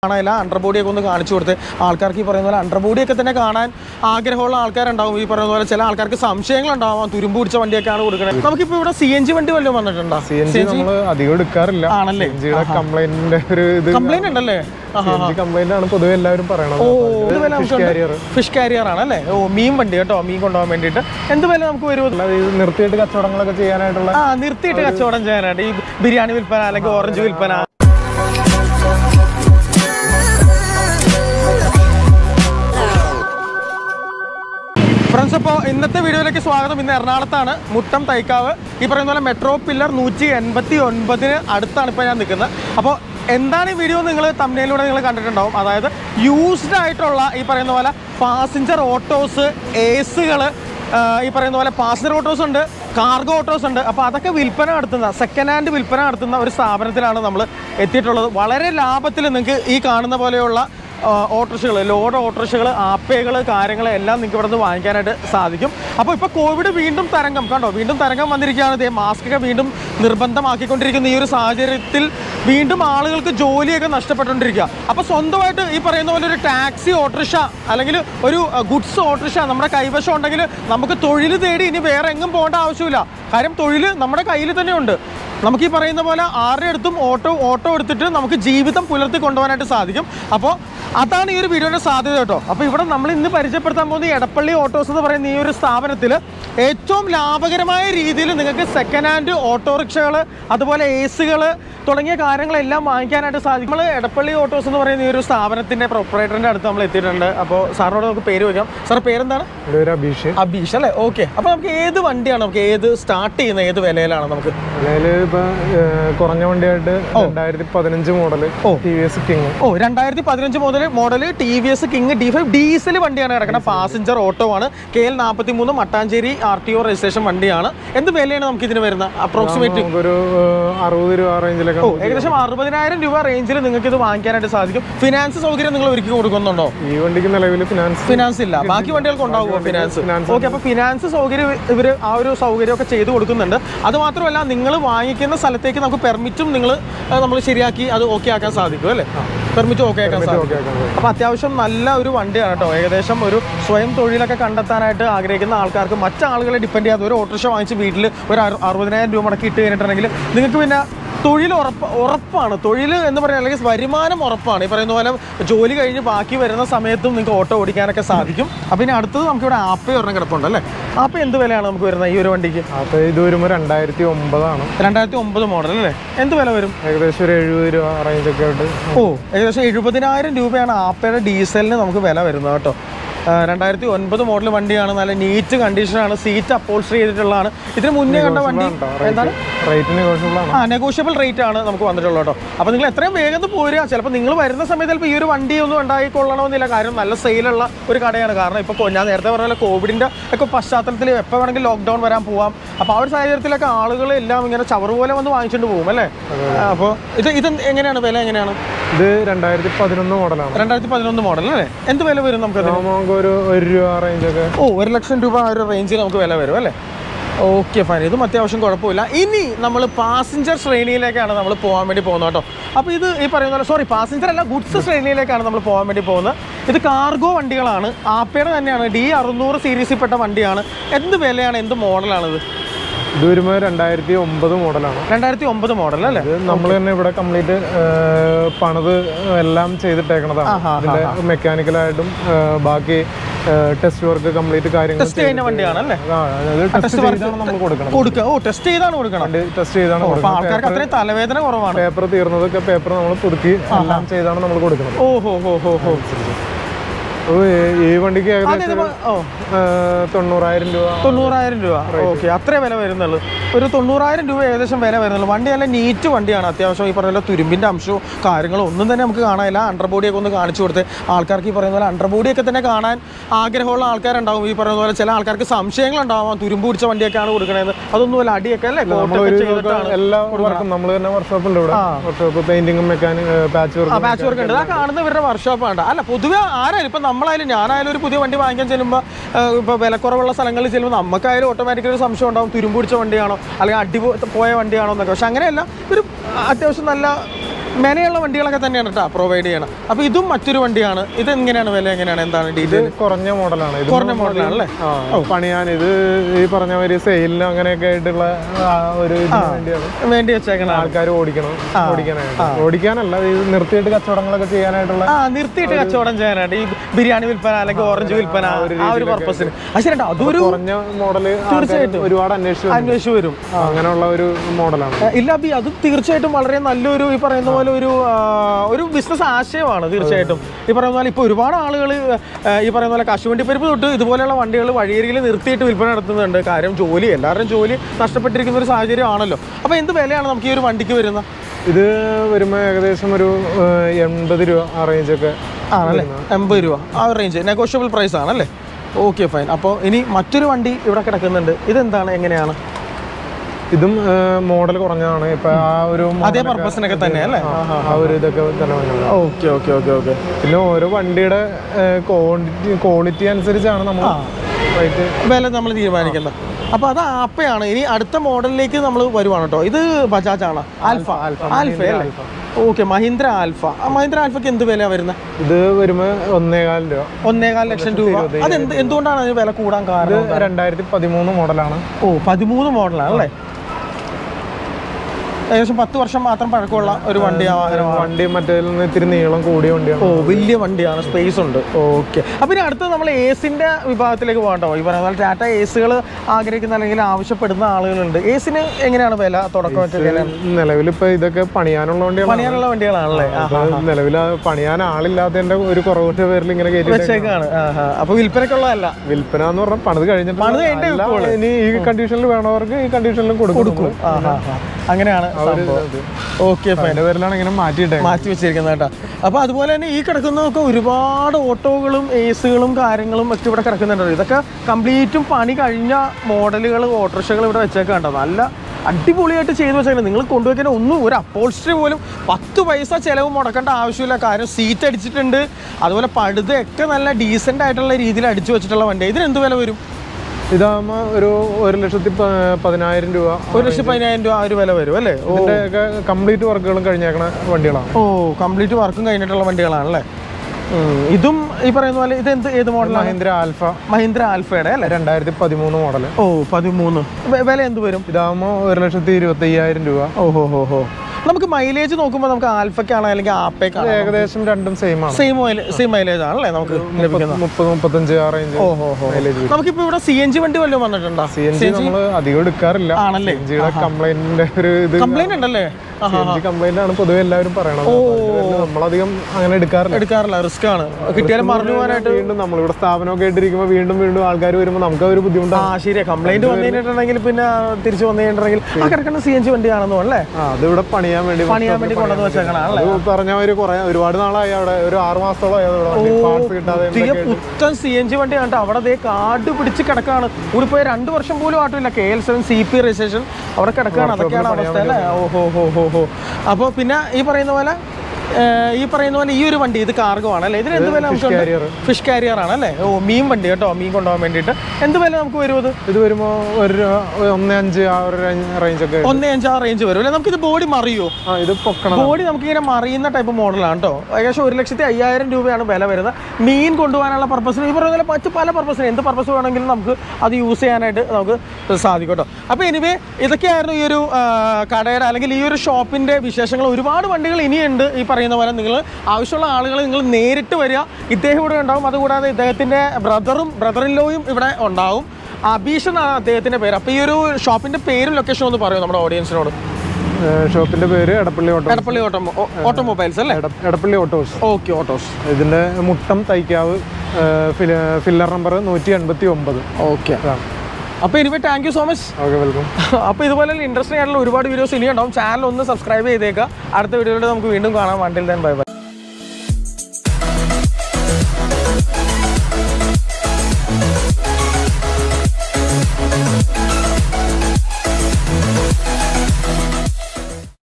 കാണാനില്ല അണ്ടർ ബോഡിയൊക്കെ ഒന്ന് കാണിച്ചു കൊടുത്ത് ആൾക്കാർക്ക് ഈ പറയുന്ന പോലെ അണ്ടർ ബോഡിയൊക്കെ തന്നെ കാണാൻ ആഗ്രഹമുള്ള ആൾക്കാരുണ്ടാവും ഈ പറയുന്ന പോലെ ചില ആൾക്കാർക്ക് സംശയങ്ങളുണ്ടാവാം തുരുമ്പ് പിടിച്ച വണ്ടിയൊക്കെയാണ് കൊടുക്കുന്നത് നമുക്കിപ്പോൾ ഇവിടെ സി എൻ ജി വണ്ടി വല്ലതും വന്നിട്ടുണ്ടോ സി എൻ ജി നമ്മൾ അധികം എടുക്കാറില്ല ആണല്ലേ? സി എൻ ജിയുടെ കംപ്ലൈന്റിന്റെ ഒരു ഇത് കംപ്ലൈന്റ് ഉണ്ടല്ലേ സി എൻ ജി കംപ്ലൈന്റ് ആണ് പൊതുവെ എല്ലാവരും പറയണത് ഓ ഇത് വില ഫിഷ് കാരിയർ ഫിഷ് കാരിയർ ആണ് അല്ലേ ഓ മീൻ വണ്ടി കേട്ടോ മീൻ കൊണ്ടുപോകാൻ വേണ്ടിയിട്ട് എന്ത് വില നമുക്ക് വരും അല്ലാതെ ഇത് നിർത്തിയിട്ട് കച്ചവടങ്ങളൊക്കെ ചെയ്യാനായിട്ടുള്ള ആ നിർത്തിയിട്ട് കച്ചവടം ചെയ്യാനായിട്ട് ഈ ബിരിയാണി വിൽപ്പന അല്ലെങ്കിൽ ഓറഞ്ച് വിൽപ്പന ഫ്രണ്ട്സ് അപ്പോൾ ഇന്നത്തെ വീഡിയോയിലേക്ക് സ്വാഗതം ഇന്ന് എറണാകുളത്താണ് മുട്ടം തൈക്കാവ് ഈ പറയുന്ന പോലെ മെട്രോ പില്ലർ നൂറ്റി എൺപത്തി ഒൻപതിന് അടുത്താണ് ഇപ്പോൾ ഞാൻ നിൽക്കുന്നത് അപ്പോൾ എന്താണ് ഈ വീഡിയോ നിങ്ങൾ തമ്മിലൂടെ നിങ്ങൾ കണ്ടിട്ടുണ്ടാവും അതായത് യൂസ്ഡ് ആയിട്ടുള്ള ഈ പറയുന്ന പോലെ പാസഞ്ചർ ഓട്ടോസ് ഏസുകൾ ഈ പറയുന്ന പോലെ പാസഞ്ചർ ഓട്ടോസ് ഉണ്ട് കാർഗോ ഓട്ടോസ് ഉണ്ട് അപ്പോൾ അതൊക്കെ വിൽപ്പന നടത്തുന്ന സെക്കൻഡ് ഹാൻഡ് വിൽപ്പന നടത്തുന്ന ഒരു സ്ഥാപനത്തിലാണ് നമ്മൾ എത്തിയിട്ടുള്ളത് വളരെ ലാഭത്തിൽ നിങ്ങൾക്ക് ഈ കാണുന്ന പോലെയുള്ള ഓട്ടോറിക്ഷകൾ ലോഡ് ഓട്ടോറിക്ഷകൾ ആപ്പകൾ കാര്യങ്ങൾ എല്ലാം നിങ്ങൾക്ക് ഇവിടെ നിന്ന് വാങ്ങിക്കാനായിട്ട് സാധിക്കും അപ്പോൾ ഇപ്പോൾ കോവിഡ് വീണ്ടും തരംഗം കണ്ടോ വീണ്ടും തരംഗം വന്നിരിക്കുകയാണ് ഇതേ മാസ്ക് ഒക്കെ വീണ്ടും നിർബന്ധമാക്കിക്കൊണ്ടിരിക്കുന്ന ഈ ഒരു സാഹചര്യത്തിൽ വീണ്ടും ആളുകൾക്ക് ജോലിയൊക്കെ നഷ്ടപ്പെട്ടുകൊണ്ടിരിക്കുക അപ്പോൾ സ്വന്തമായിട്ട് ഈ പറയുന്ന പോലെ ഒരു ടാക്സി ഓട്ടോറിക്ഷ അല്ലെങ്കിൽ ഒരു ഗുഡ്സ് ഓട്ടോറിക്ഷ നമ്മുടെ കൈവശം ഉണ്ടെങ്കിൽ നമുക്ക് തൊഴിൽ തേടി ഇനി വേറെ എങ്ങും പോകേണ്ട ആവശ്യമില്ല കാര്യം തൊഴിൽ നമ്മുടെ കയ്യിൽ തന്നെയുണ്ട് നമുക്ക് ഈ പറയുന്ന പോലെ ആരുടെ അടുത്തും ഓട്ടോ ഓട്ടോ എടുത്തിട്ട് നമുക്ക് ജീവിതം പുലർത്തി കൊണ്ടുപോകാനായിട്ട് സാധിക്കും അപ്പോൾ അതാണ് ഈ ഒരു വീഡിയോയുടെ സാധ്യത കേട്ടോ അപ്പോൾ ഇവിടെ നമ്മൾ ഇന്ന് പരിചയപ്പെടുത്താൻ പോകുന്ന ഈ എടപ്പള്ളി ഓട്ടോസ് എന്ന് പറയുന്ന ഈ ഒരു സ്ഥാപനത്തിൽ ഏറ്റവും ലാഭകരമായ രീതിയിൽ നിങ്ങൾക്ക് സെക്കൻഡ് ഹാൻഡ് ഓട്ടോറിക്ഷകൾ അതുപോലെ ഏസുകൾ തുടങ്ങിയ കാര്യങ്ങളെല്ലാം വാങ്ങിക്കാനായിട്ട് സാധിക്കും നമ്മൾ എടപ്പള്ളി ഓട്ടോസ് എന്ന് പറയുന്ന ഈ ഒരു സ്ഥാപനത്തിൻ്റെ പ്രൊപ്പറേറ്ററിൻ്റെ അടുത്ത് നമ്മൾ എത്തിയിട്ടുണ്ട് അപ്പോൾ സാറിനോട് നമുക്ക് പേര് വയ്ക്കാം സാർ പേരെന്താണ് ഇവിടെ ഒരു അഭീഷ് അബീഷ് അല്ലേ ഓക്കെ അപ്പോൾ നമുക്ക് ഏത് വണ്ടിയാണ് നമുക്ക് ഏത് സ്റ്റാർട്ട് ചെയ്യുന്ന ഏത് വിലയിലാണ് നമുക്ക് അതില് ഇപ്പൊ ഏഹ്, കുറഞ്ഞ വണ്ടിയായിട്ട് രണ്ടായിരത്തി പതിനഞ്ച് model T V S King ഓ രണ്ടായിരത്തി പതിനഞ്ച് മുതൽ model T V S King D five diesel വണ്ടിയാണ് കിടക്കുന്നത് പാസഞ്ചർ ഓട്ടോ ആണ് കെ എൽ നാൽപ്പത്തി മൂന്ന് Mattancherry R T O registration വണ്ടിയാണ് എന്ത് വിലയാണ് നമുക്ക് ഇതിന് വരുന്നത് അപ്രോക്സിമേറ്റ് നമുക്കൊരു ഏഹ്, അറുപത് രൂപ റേഞ്ചിലൊക്കെ ഓ ഏകദേശം അറുപതിനായിരം രൂപ റേഞ്ചിൽ നിങ്ങൾക്ക് ഇത് വാങ്ങിക്കാനായിട്ട് സാധിക്കും ഫിനാൻസ് സൗകര്യം നിങ്ങൾ ഒരുക്കി കൊടുക്കുന്നുണ്ടോ ഈ വണ്ടിക്ക് നിലവിൽ ഫിനാൻസ് ഫിനാൻസ് ഇല്ല ബാക്കി വണ്ടികൾക്ക് ഉണ്ടാവുമോ ഫിനാൻസ് finance ഓക്കെ അപ്പോൾ ഫിനാൻസ് സൗകര്യം ഇവർ ആ ഒരു സൗകര്യമൊക്കെ ചെയ്തു കൊടുക്കുന്നുണ്ട് അത് മാത്രമല്ല നിങ്ങൾ വാങ്ങിക്കുന്ന സ്ഥലത്തേക്ക് നമുക്ക് പെർമിറ്റും നിങ്ങൾ നമ്മൾ ശരിയാക്കി അത് ഓക്കെ ആക്കാൻ സാധിക്കും അല്ലേ പെർമിറ്റ് ഓക്കെ ആക്കാൻ സാധിക്കും അപ്പോൾ അത്യാവശ്യം നല്ല ഒരു വണ്ടിയാണ് കേട്ടോ ഏകദേശം ഒരു സ്വയം തൊഴിലൊക്കെ കണ്ടെത്താനായിട്ട് ആഗ്രഹിക്കുന്ന ആൾക്കാർക്ക് മറ്റാളുകളെ ഡിപ്പെൻഡ് ചെയ്യാതെ ഒരു ഓട്ടോറിക്ഷ വാങ്ങിച്ച് വീട്ടിൽ ഒരു അറു- അറുപതിനായിരം രൂപ മുടക്കി ഇട്ട് കഴിഞ്ഞിട്ടുണ്ടെങ്കിൽ നിങ്ങൾക്ക് പിന്നെ തൊഴിൽ ഉറപ്പ് ഉറപ്പാണ് തൊഴിൽ എന്ന് പറയുന്നത് അല്ലെങ്കിൽ വരുമാനം ഉറപ്പാണ് ഈ പറയുന്ന പോലെ ജോലി കഴിഞ്ഞ് ബാക്കി വരുന്ന സമയത്തും നിങ്ങൾക്ക് ഓട്ടോ ഓടിക്കാനൊക്കെ സാധിക്കും അപ്പം ഇനി അടുത്തത് നമുക്കിവിടെ ആപ്പ ഒരെണ്ണം കിടപ്പുണ്ട് അല്ലേ ആപ്പ എന്ത് വിലയാണ് നമുക്ക് വരുന്നത് ഈ ഒരു വണ്ടിക്ക് അപ്പൊ ഇത് വരുമ്പോ രണ്ടായിരത്തി ഒമ്പതാണ് രണ്ടായിരത്തി ഒമ്പത് മോഡൽ അല്ലേ എന്ത് വില വരും ഏകദേശം ഒരു എഴുപത് രൂപ റേഞ്ചൊക്കെ ആയിട്ട് ഓ ഏകദേശം എഴുപതിനായിരം രൂപയാണ് ആപ്പയുടെ ഡീസലിന് നമുക്ക് വില വരുന്നത് കേട്ടോ ആ, രണ്ടായിരത്തി ഒൻപത് മോഡൽ വണ്ടിയാണ് നല്ല നീറ്റ് കണ്ടീഷനാണ് സീറ്റ് അപ്പോൾസ്റ്റർ ചെയ്തിട്ടുള്ളതാണ് ഇതിന് മുന്നേ കണ്ട വണ്ടി എന്താണ് റേറ്റ് നെഗോഷ്യബിൾ ആണ് ആ നെഗോഷ്യബിൾ റേറ്റ് ആണ് നമുക്ക് വന്നിട്ടുള്ളത് കേട്ടോ അപ്പോൾ നിങ്ങൾ എത്രയും വേഗം പോരുക ചിലപ്പോൾ നിങ്ങൾ വരുന്ന സമയത്ത് ചിലപ്പോൾ ഈ ഒരു വണ്ടി ഒന്നും ഉണ്ടായിക്കൊള്ളണമെന്നില്ല കാര്യം നല്ല സെയിലുള്ള ഒരു കടയാണ് കാരണം ഇപ്പോൾ ഞാൻ നേരത്തെ പറഞ്ഞ പോലെ കോവിഡിൻ്റെ ഒക്കെ പശ്ചാത്തലത്തിൽ എപ്പോൾ വേണമെങ്കിൽ ലോക്ക്ഡൗൺ വരാൻ പോവാം അപ്പോൾ ആ ഒരു സാഹചര്യത്തിലൊക്കെ ആളുകൾ എല്ലാം ഇങ്ങനെ ചവറ് പോലെ വന്ന് വാങ്ങിച്ചുകൊണ്ട് പോകും അല്ലേ അപ്പോൾ ഇത് ഇത് എങ്ങനെയാണ് വില എങ്ങനെയാണ് ഇത് രണ്ടായിരത്തി പതിനൊന്ന് മോഡലാണ് രണ്ടായിരത്തി പതിനൊന്ന് മോഡൽ അല്ലേ എന്ത് വില വരും നമുക്കത് നമുക്ക് ഒരു ഒരു രൂപ റേഞ്ചൊക്കെ ഓ ഒരു ലക്ഷം രൂപ ആ ഒരു റേഞ്ചിൽ നമുക്ക് വില വരും അല്ലേ ഓക്കെ ഫൈൻ ഇതും അത്യാവശ്യം കുഴപ്പമില്ല ഇനി നമ്മൾ പാസഞ്ചർ ശ്രേണിയിലേക്കാണ് നമ്മൾ പോകാൻ വേണ്ടി പോകുന്നത് കേട്ടോ അപ്പോൾ ഇത് ഈ പറയുന്ന പോലെ സോറി പാസഞ്ചർ അല്ല ഗുഡ്സ് ശ്രേണിയിലേക്കാണ് നമ്മൾ പോകാൻ വേണ്ടി പോകുന്നത് ഇത് കാർഗോ വണ്ടികളാണ് ആപ്പയുടെ തന്നെയാണ് ഡി അറുന്നൂറ് സീരീസിൽപ്പെട്ട വണ്ടിയാണ് എന്ത് വിലയാണ് എന്ത് മോഡലാണിത് ഇത് വരുമ്പോ രണ്ടായിരത്തി ഒമ്പത് മോഡലാണ് രണ്ടായിരത്തി ഒമ്പത് മോഡൽ അല്ലേ ഇത് നമ്മൾ തന്നെ ഇവിടെ കംപ്ലീറ്റ് പണിത് എല്ലാം ചെയ്തിട്ടേക്കണതാണ് ആഹാ, ഇതിന്റെ മെക്കാനിക്കലായിട്ടും ബാക്കി ടെസ്റ്റ് വർക്ക് കംപ്ലീറ്റ് കാര്യങ്ങൾ ടെസ്റ്റ് ചെയ്യുന്ന വണ്ടിയാണ് അല്ലേ ആ, അതായത് ടെസ്റ്റ് ചെയ്താണ് നമ്മൾ കൊടുക്കണം കൊടുക്കുക ഓ ടെസ്റ്റ് ചെയ്താണ് കൊടുക്കണം വണ്ടി ടെസ്റ്റ് ചെയ്താണ് അപ്പോൾ കൊടുക്കുന്നത് ആൾക്കാർക്ക് അത്രയും തലവേദന കുറവാണ് പേപ്പർ തീർന്നതൊക്കെ പേപ്പർ നമ്മൾ പുതുക്കി എല്ലാം ചെയ്താണ് നമ്മൾ കൊടുക്കുന്നത് ഓ ഹോ ഹോ ഹോ ഹോ അപ്പോൾ ഈ- ഈ വണ്ടിക്ക് അതെ ഏകദേശം ഇത് ഓ ആ, തൊണ്ണൂറായിരം രൂപ തൊണ്ണൂറായിരം രൂപ ഓക്കെ അത്രേ വില വരുന്നുള്ളൂ ഒരു തൊണ്ണൂറായിരം രൂപ ഏകദേശം വില വരുന്നുള്ളൂ വണ്ടി നല്ല നീറ്റ് വണ്ടിയാണ് അത്യാവശ്യം ഈ പറഞ്ഞ പോലെ തുരുമ്പിൻ്റെ അംശവും കാര്യങ്ങളും ഒന്നും തന്നെ നമുക്ക് കാണാനില്ല അണ്ടർ ബോഡിയൊക്കെ ഒന്ന് കാണിച്ചു കൊടുത്ത് ആൾക്കാർക്ക് ഈ പറയുന്ന പോലെ അണ്ടർ ബോഡിയൊക്കെ തന്നെ കാണാൻ ആഗ്രഹമുള്ള ആൾക്കാരുണ്ടാവും ഈ പറയുന്ന പോലെ ചില ആൾക്കാർക്ക് സംശയങ്ങളുണ്ടാവാം തുരുമ്പ് പിടിച്ച വണ്ടിയൊക്കെയാണ് കൊടുക്കണത് അതൊന്നുമല്ല അടിയൊക്കെ അല്ലേ നമ്മൾ കോട്ടൊക്കെ ഒരു ചെയ്തിട്ടാണ് എല്ലാ വർക്കും നമ്മൾ തന്നെ വർക്ക്ഷോപ്പ് ഉണ്ട് ഇവിടെ വർക്ക്ഷോപ്പ് പെയിന്റിങ്ങും മെക്കാനിക് പാച്ച് ആ വർക്ക് പാച്ച് വർക്ക് ഉണ്ട് ആ കാണുന്ന ഇവരുടെ വർക്ക്ഷോപ്പ് ഉണ്ട് അല്ല പൊതുവെ ആരായാലും ഇപ്പം നമ്മളായാലും ഞാനായാലും ഒരു പുതിയ വണ്ടി വാങ്ങിക്കാൻ ചെല്ലുമ്പോൾ ഇപ്പോൾ വിലക്കുറവുള്ള സ്ഥലങ്ങളിൽ ചെല്ലുമ്പോൾ നമുക്കായാലും ഓട്ടോമാറ്റിക്കലി ഒരു സംശയം ഉണ്ടാവും തുരുമ്പ് പിടിച്ച വണ്ടിയാണോ അല്ലെങ്കിൽ അടി പോ- പോയ വണ്ടിയാണോ എന്നൊക്കെ പക്ഷെ അങ്ങനെയല്ല ഒരു അത്യാവശ്യം നല്ല മെനയുള്ള വണ്ടികളൊക്കെ തന്നെയാണ് കേട്ടോ പ്രൊവൈഡ് ചെയ്യണം അപ്പോൾ ഇതും മറ്റൊരു വണ്ടിയാണ് ഇത് എങ്ങനെയാണ് വില എങ്ങനെയാണ് എന്താണ് ഇത് ഡീറ്റെയിൽ കുറഞ്ഞ മോഡലാണ് ഇത് കുറഞ്ഞ മോഡലാണ് അല്ലേ ആ പണിയാൻ ഇത് ഈ പറഞ്ഞ മാതിരി സെയിലിന് അങ്ങനെയൊക്കെ ആയിട്ടുള്ള ആ ഒരു ഇതിന് വേണ്ടിയാണ് വേണ്ടി വെച്ചേക്കണം ആൾക്കാർ ഓടിക്കണം ഓടിക്കാനായിട്ട് ഓടിക്കാനല്ല ഇത് നിർത്തിയിട്ട് കച്ചവടങ്ങളൊക്കെ ചെയ്യാനായിട്ടുള്ള ആ നിർത്തിയിട്ട് കച്ചവടം ചെയ്യാനായിട്ട് ഈ ബിരിയാണി വിൽപ്പന അല്ലെങ്കിൽ ഓറഞ്ച് വിൽപ്പന ആ ഒരു പർപ്പസിന് അത് ശരി കേട്ടോ അതൊരു കുറഞ്ഞ മോഡല് ഒരുപാട് അന്വേഷിച്ചു വന്നു. അന്വേഷിച്ച് വരും ആ, അങ്ങനെയുള്ള ഒരു മോഡലാണ് ഏ, ഇല്ല ബി അത് തീർച്ചയായിട്ടും വളരെ നല്ലൊരു ഈ പറയുന്ന പോലെ ഒരു ആ, ഒരു ബിസിനസ് ആശയമാണ് തീർച്ചയായിട്ടും ഈ പറയുന്ന പോലെ ഇപ്പോൾ ഒരുപാട് ആളുകൾ ഈ പറയുന്ന പോലെ കശുവണ്ടി പരിപ്പ് തൊട്ട് ഇതുപോലെയുള്ള വണ്ടികൾ വഴിയരികിൽ നിർത്തിയിട്ട് വിൽപ്പന നടത്തുന്നുണ്ട് കാര്യം ജോലി എല്ലാവരുടെയും ജോലി നഷ്ടപ്പെട്ടിരിക്കുന്ന ഒരു സാഹചര്യമാണല്ലോ അപ്പോൾ എന്ത് വിലയാണ് നമുക്ക് ഈ ഒരു വണ്ടിക്ക് വരുന്നത് ഇത് വരുമ്പോൾ ഏകദേശം ഒരു ഏഹ്, എൺപത് രൂപ ആ റേഞ്ചൊക്കെ ആണല്ലേ എൺപത് രൂപ ആ ഒരു റേഞ്ച് നെഗോഷ്യബിൾ പ്രൈസ് ആണല്ലേ ഓക്കെ ഫൈൻ അപ്പോൾ ഇനി മറ്റൊരു വണ്ടി ഇവിടെ കിടക്കുന്നുണ്ട് ഇതെന്താണ് എങ്ങനെയാണ് ഇതും മോഡൽ കുറഞ്ഞതാണ് ഇപ്പൊ ആ ഒരു അതേ model ഒക്കെ- പർപ്പസിനൊക്കെ തന്നെ അല്ലേ ആ, ആ ഒരു ഇതൊക്കെ തന്നെ വന്നത് ഓക്കെ ഓക്കെ ഓക്കെ ഓക്കെ പിന്നെ ഓരോ വണ്ടിയുടെ ക്വാണ്ടിറ്റി ക്വാളിറ്റി അനുസരിച്ചാണ് നമ്മൾ റേറ്റ് വില നമ്മൾ തീരുമാനിക്കുന്നത് അപ്പോൾ അത് ആപ്പയാണ് ഇനി അടുത്ത മോഡലിലേക്ക് നമ്മൾ വരുവാണ് കേട്ടോ ഇത് ബജാജ് ആണ് ആൽഫ ആൽഫ അല്ലേ ഓക്കെ മഹീന്ദ്ര ആൽഫ ആ മഹീന്ദ്ര ആൽഫയ്ക്ക് എന്ത് വില വരുന്നത് ഇത് വരുമ്പോൾ ഒന്നേകാൽ രൂപ ഒന്നേകാൽ ലക്ഷം രൂപ അത് എന്ത് എന്തുകൊണ്ടാണ് അതിന് വില കൂടാൻ കാരണം ഇത് രണ്ടായിരത്തി പതിമൂന്ന് മോഡലാണ് ഓ പതിമൂന്ന് മോഡലാണ് അല്ലേ ഏകദേശം പത്ത് വർഷം മാത്രം പഴക്കമുള്ള ഒരു വണ്ടി വാഹനമാണ് വണ്ടി മറ്റേതിൽ നിന്ന് ഇത്തിരി നീളം കൂടിയ വണ്ടിയാണ് ഓ വലിയ വണ്ടിയാണ് സ്പേസ് ഉണ്ട് ഓക്കെ അപ്പം ഇനി അടുത്ത് നമ്മൾ എസിൻ്റെ വിഭാഗത്തിലേക്ക് പോകണ്ടോ ഈ പറയുന്ന പോലെ ടാറ്റ എസുകൾ ആഗ്രഹിക്കുന്ന അല്ലെങ്കിൽ ആവശ്യപ്പെടുന്ന ആളുകളുണ്ട് എസിന് എങ്ങനെയാണ് വില തുടക്കമൊക്കെ വില നിലവിൽ ഇപ്പൊ ഇതൊക്കെ പണിയാനുള്ള വണ്ടിയാണ് പണിയാനുള്ള വണ്ടികളാണല്ലേ ആ നിലവിൽ പണിയാൻ ആളില്ലാത്തതിന്റെ ഒരു കുറവിന്റെ പേരിൽ ഇങ്ങനെ കയറ്റി വെച്ചേക്കാണ് അപ്പൊ വിൽപ്പനക്കുള്ളതല്ല വിൽപ്പന എന്ന് പറഞ്ഞാൽ പണിത് കഴിഞ്ഞിട്ട് പണിത് കഴിഞ്ഞിട്ടേ അല്ല, വിൽക്കുള്ളൂ. ഇനി ഈ കണ്ടീഷനിൽ വേണവർക്ക് ഈ കണ്ടീഷനിലും കൊടുക്കും ആ, ആ, ആ. അങ്ങനെയാണ് സംഭവം ഓക്കെ ഫൈൻ അതിന്റെ പേരിലാണ് ഇങ്ങനെ മാറ്റിയിട്ടേ മാറ്റി വെച്ചിരിക്കുന്നത് കേട്ടോ അപ്പോൾ അതുപോലെ തന്നെ ഈ കിടക്കുന്നതൊക്കെ ഒരുപാട് ഓട്ടോകളും ഏസുകളും കാര്യങ്ങളും ഒക്കെ ഇവിടെ കിടക്കുന്നുണ്ട് ഇതൊക്കെ കംപ്ലീറ്റും പണി കഴിഞ്ഞ മോഡലുകൾ ഓട്ടോറിക്ഷകൾ ഇവിടെ വെച്ചേക്കാം കേട്ടോ നല്ല അടിപൊളിയായിട്ട് ചെയ്തു വെച്ചേക്കുന്നത് നിങ്ങൾ കൊണ്ടുവയ്ക്കുന്ന ഒന്നും ഒരു അപ്പോൾസ്ട്രി പോലും പത്ത് പൈസ ചിലവ് മുടക്കേണ്ട ആവശ്യമില്ല കാര്യം സീറ്റ് അടിച്ചിട്ടുണ്ട് അതുപോലെ പഴുതൊക്കെ നല്ല ഡീസൻ്റ് ആയിട്ടുള്ള രീതിയിൽ അടിച്ചു വെച്ചിട്ടുള്ള വണ്ടി ഇതിന് എന്ത് വില വരും ഇതാകുമ്പോ ഒരു ഒരു ലക്ഷത്തി പ- പതിനായിരം രൂപ ഒരു ലക്ഷത്തി പതിനായിരം രൂപ ആ ഒരു വില വരും അല്ലേ ഓ ഇതിന്റെ ഒക്കെ കംപ്ലീറ്റ് വർക്കുകളും കഴിഞ്ഞേക്കണ വണ്ടികളാണ് ഓ കംപ്ലീറ്റ് വർക്കും കഴിഞ്ഞിട്ടുള്ള വണ്ടികളാണല്ലേ ഉം. ഇതും ഈ പറയുന്ന പോലെ ഇത് എന്ത് ഏത് മോഡലാണ് മഹീന്ദ്ര ആൽഫ മഹീന്ദ്ര ആൽഫയുടെ അല്ലേ രണ്ടായിരത്തി പതിമൂന്ന് മോഡല് ഓ പതിമൂന്ന് വെ- വില എന്ത് വരും ഇതാകുമ്പോ ഒരു ലക്ഷത്തി ഇരുപത്തി അയ്യായിരം രൂപ ഓ ഹോ ഹോ ഹോ നമുക്ക് മൈലേജ് നോക്കുമ്പോൾ നമുക്ക് ആൽഫയ്ക്കാണോ അല്ലെങ്കിൽ ആപ്പയ്ക്കാണോ ഏകദേശം രണ്ടും സെയിം ആണ് സെയിം സെയിം മൈലേജ് ആണല്ലേ നമുക്ക് ലഭിക്കുന്നത് മുപ്പത് മുപ്പത്തഞ്ച് ആ റേഞ്ച് ഓ ഹോ ഹോ മൈലേജ് നമുക്കിപ്പോൾ ഇവിടെ സി എൻ ജി വണ്ടി വല്ലതും വന്നിട്ടുണ്ടോ സി എൻ ജി നമ്മൾ അധികം എടുക്കാറില്ല ആണല്ലേ സി എൻ ജിയുടെ കംപ്ലൈന്റിന്റെ ഒരു ഇത് കംപ്ലൈന്റ് ഉണ്ടല്ലേ ആ, സി എൻ ജി കംപ്ലൈന്റ് ആണ് പൊതുവെ എല്ലാവരും പറയണത് അപ്പൊ അതിന്റെ പേരില് നമ്മളധികം അങ്ങനെ എടുക്കാറില്ല എടുക്കാറില്ല റിസ്ക് ആണ് കിട്ടിയാലും മറന്നു പോകാനായിട്ട് വീണ്ടും നമ്മളിവിടെ സ്ഥാപനമൊക്കെ ആയിട്ടിരിക്കുമ്പോൾ വീണ്ടും വീണ്ടും ആൾക്കാർ വരുമ്പോൾ നമുക്ക് ഒരു ആ ബുദ്ധിമുട്ടാണ് ശരിയാ കംപ്ലൈന്റ് വന്നു കഴിഞ്ഞിട്ടുണ്ടെങ്കിൽ പിന്നെ തിരിച്ചു വന്നു കഴിഞ്ഞിട്ടുണ്ടെങ്കിൽ ആ കിടക്കുന്ന സി എൻ ജി വണ്ടിയാണെന്ന് അല്ലേ ആ അതിവിടെ പണിയാൻ വേണ്ടി പണിയാൻ വേണ്ടി കൊണ്ടുവന്ന് വെച്ചേക്കണം അത് പറഞ്ഞ ഒരു കുറെ ഒരുപാട് നാളായി അവിടെ ഒരു ആറ് മാസത്തോളം ആയി അവിടെ പാർട്സ് കിട്ടാതെ പുതിയ പുത്തൻ സി എൻ ജി വണ്ടി കണ്ടോ അവിടെ ദേ കാട് പിടിച്ച് കിടക്കാണ് കൂടിപ്പോയി രണ്ട് വർഷം പോലും ആട്ടില്ല K L seven C P registration അവിടെ കിടക്കാണ് അതൊക്കെയാണ് അവസ്ഥ അല്ലേ ഓഹോ ഹോ ഹോ ഹോ അപ്പോൾ പിന്നെ ഈ പറയുന്ന പോലെ ഏർ, ഈ പറയുന്ന പോലെ ഈ ഒരു വണ്ടി ഇത് കാർഗോ ആണ് അല്ലേ ഇതിന് എന്ത് വില നമുക്ക് carrier. ഫിഷ് കാരിയർ ആണ് അല്ലേ ഓ മീൻ വണ്ടി കേട്ടോ മീൻ കൊണ്ടുപോകാൻ വേണ്ടിയിട്ട് എന്ത് വില നമുക്ക് വരും അത് ഇത് വരുമ്പോൾ ഒരു രൂപ- ഒരു ഒന്ന് അഞ്ച് ആ ഒരു റേഞ്ച് ഒക്കെ ഒന്നേ അഞ്ച് ആ റേഞ്ച് വരും അല്ലേ നമുക്ക് ഇത് ബോഡി മറിയോ ആ ഇത് പൊക്കണം ബോഡി നമുക്ക് ഇങ്ങനെ മറിയുന്ന ടൈപ്പ് മോഡലാണ് കേട്ടോ ഏകദേശം ഒരു ലക്ഷത്തി അയ്യായിരം രൂപയാണ് വില വരുന്നത് മീൻ കൊണ്ടുപോകാനുള്ള പർപ്പസിന് ഈ പറയുന്ന പോലെ മറ്റ് പല പർപ്പസിന് എന്ത് പർപ്പസ് വേണമെങ്കിലും നമുക്ക് അത് യൂസ് ചെയ്യാനായിട്ട് നമുക്ക് സാധിക്കും കേട്ടോ അപ്പോൾ എനിവേ ഇതൊക്കെയായിരുന്നു ഈ ഒരു ആ, കടയുടെ അല്ലെങ്കിൽ ഈ ഒരു ഷോപ്പിൻ്റെ വിശേഷങ്ങൾ ഒരുപാട് വണ്ടികൾ ഇനിയുണ്ട് ഈ പറയുന്ന പോലെ നിങ്ങൾ ആവശ്യമുള്ള ആളുകൾ നിങ്ങൾ നേരിട്ട് വരിക ഇദ്ദേഹം ഇവിടെ ഉണ്ടാവും അതുകൂടാതെ ഇദ്ദേഹത്തിൻ്റെ ബ്രദറും ബ്രദർ ഇല്ലോയും ഇവിടെ ഉണ്ടാവും അബീഷ് എന്നാണ് അദ്ദേഹത്തിൻ്റെ പേര് അപ്പോൾ ഈ ഒരു ഷോപ്പിൻ്റെ പേരും ലൊക്കേഷനും ഒന്ന് പറയൂ നമ്മുടെ ഓഡിയൻസിനോട് ഷോപ്പിന്റെ പേര് Edappally auto Edappally auto automobiles അല്ലേ എട- എടപ്പള്ളി ഓട്ടോസ് ഓക്കെ ഓട്ടോസ് ഇതിന്റെ മുട്ടം തൈക്കാവ് ഫില്ലർ നമ്പർ നൂറ്റി എൺപത്തി ഒമ്പത് ഓക്കെ അപ്പോൾ anyway thank you so much okay welcome അപ്പോൾ ഇതുപോലെ ഇൻട്രസ്റ്റിംഗ് ആയിട്ടുള്ള ഒരുപാട് വീഡിയോസ് ഇനി ഉണ്ടാവും ചാനൽ ഒന്ന് സബ്സ്ക്രൈബ് ചെയ്തേക്കുക അടുത്ത വീഡിയോയിൽ നമുക്ക് വീണ്ടും കാണാം വണ്ടിൽ തന്നെ ബൈ ബൈ